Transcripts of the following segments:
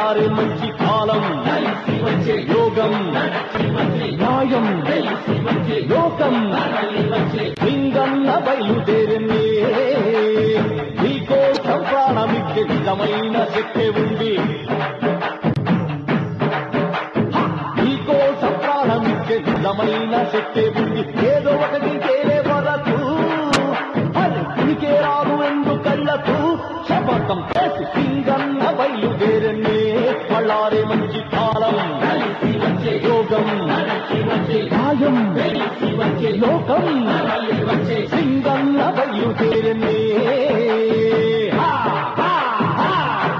మళ్ళారే మంచి కాలం యోగం న్యాయం లోకం లింగన్న బయలుదేరింది నీకోసం ప్రాణమిచ్చే నిజమైన శక్తి ఉంది నీకోసం ప్రాణమిచ్చే నిజమైన శక్తి ఉంది ఏదో ఒకటి తేలే వరకు అది ఉనికే రాదు ఎందు కళ్ళకు శపథం చేసి సింగన్న బయలుదేరనే మళ్ళారే మంచి కాలం యోగం న్యాయం లోకం సింగన్న బయలుదేరనే హా, హా, హా.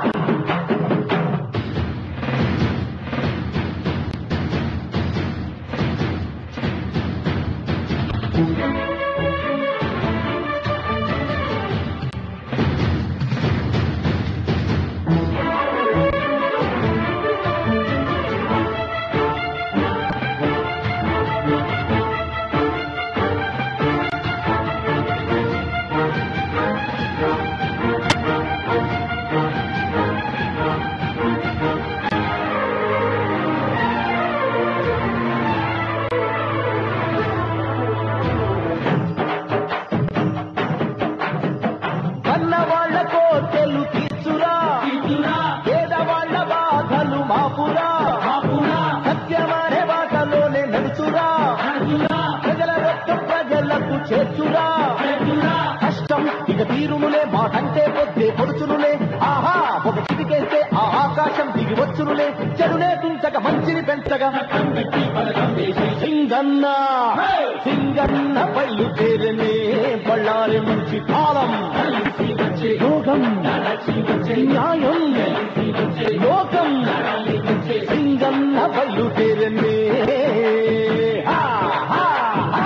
కన్నవాళ్ల కోటెలు తీర్చురా పేదవాళ్ల బాధలు మాపురా సత్యమనే బాటలోనే నడుచురా ప్రజల యొక్క ప్రజలకు చేర్చురా కష్టం ఇక తీరునులే మాటంటే పొద్దే పొడుచునులే ఆహా ఒక చిటికేస్తే ఆ ఆకాశం దిగి వచ్చునులే చెడునే తుంచక మంచిని పెంచగా సింగన్న సింగన్న బయలుదేరనే బళ్ళారి మంచి కాలం యోగం న్యాయం లోకం సింగన్న బయలుదేరనే హా, హా, హా.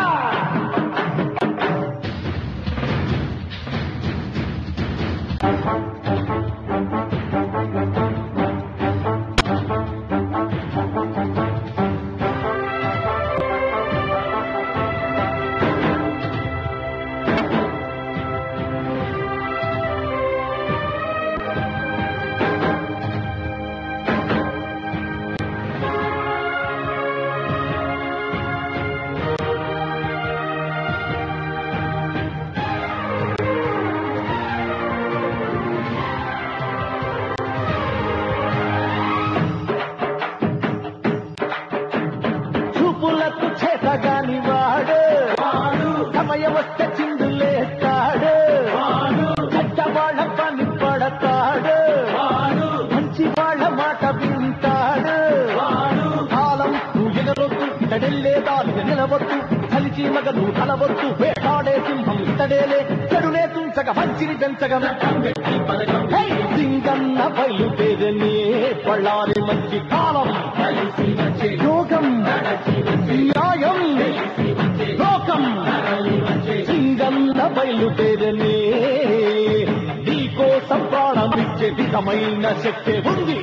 చూపులకు చేతగాని వాడు సమయం వస్తే చిందులేస్తాడు చెడ్డవాళ్ళ పని పడతాడు మంచి వాళ్ళ మాట వింటాడు కాలం నువ్వు ఎగరొద్దు ఇతడెళ్ళే దారి నిలవద్దు కలిసి మగను కలవద్దు వేటాడే సింహం ఇతడేలే చెడునే తుంచక మంచిని పెంచగా హే! సింగన్న బయలుదేరనే పళ్ళారి మంచి కాలం యోగం న్యాయం లోకం సింగన్న బయలుదేరనే నీకోసం ప్రాణమిచ్చే విధమైన శక్తి ఉంది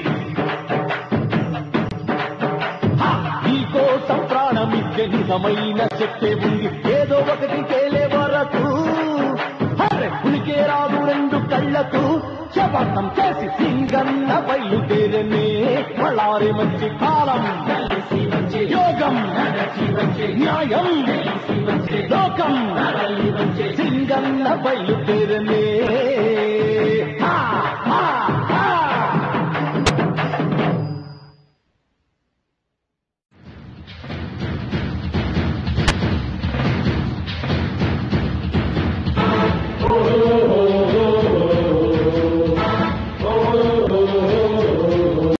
హా! నీకోసం ప్రాణమిచ్చే నిజమైన శక్తి ఉంది ఏదో ఒకటి తేలే వరకు అరే ఉనికే రాదు రెండు కళ్ళకు శపథం చేసి సింగన్న బయలుదేరనే మళ్ళారి మంచి కాలం యోగం న్యాయం లోకం సింగన్న బయలుదేరనే